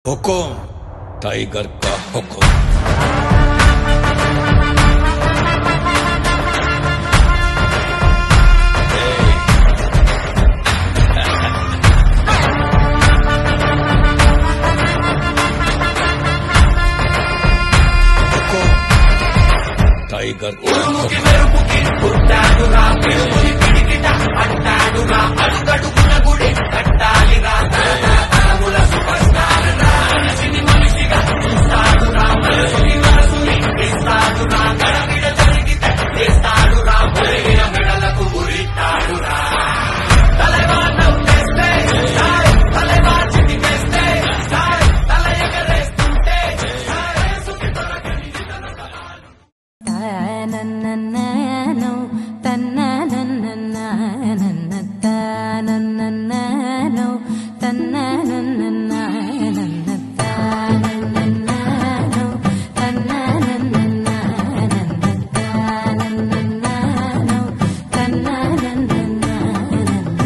हुकुम tiger का हुकुम हुकुम tiger का हुकुम తనననననో, తననననననన, తనననననో, తననననననన, తనననననో, తననననననన, తనననననో, తననననననన.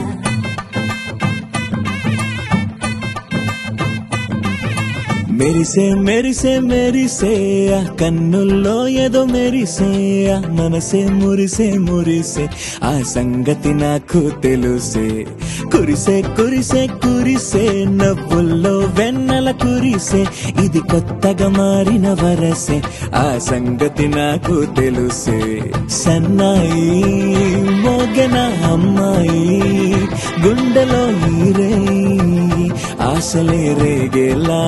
మెరిసే మెరిసే మెరిసే ఆ కన్నుల్లో ఏదో మెరిసే ఆ మనసే మురిసే మురిసే ఆ సంగతి నాకు తెలుసే కురిసే కురిసే కురిసే నవ్వుల్లో వెన్నెల కురిసే ఇది కొత్తగా మారిన వరసే ఆ సంగతి నాకు తెలుసే సన్నాయి మోగన అమ్మాయి గుండెలో ఈరే ఆశలే రేగేలా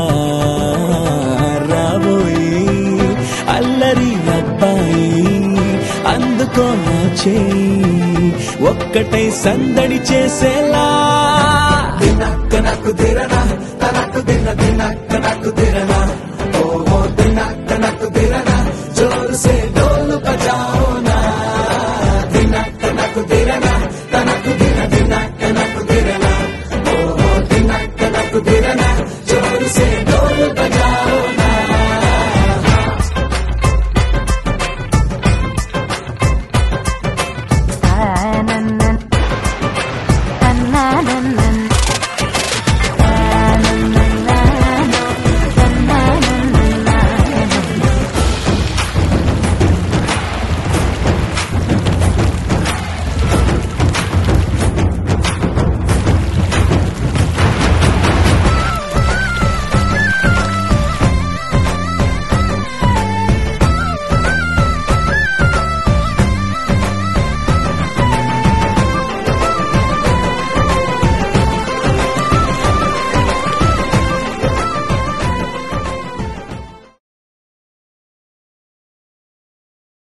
రాబోయి అల్లరి అబ్బాయి అందుకో నా చేయి ఒక్కటై సందడి చేసేలా దినక్క నాకు దిరనా తనకు దిన దినక్క నాకు దిర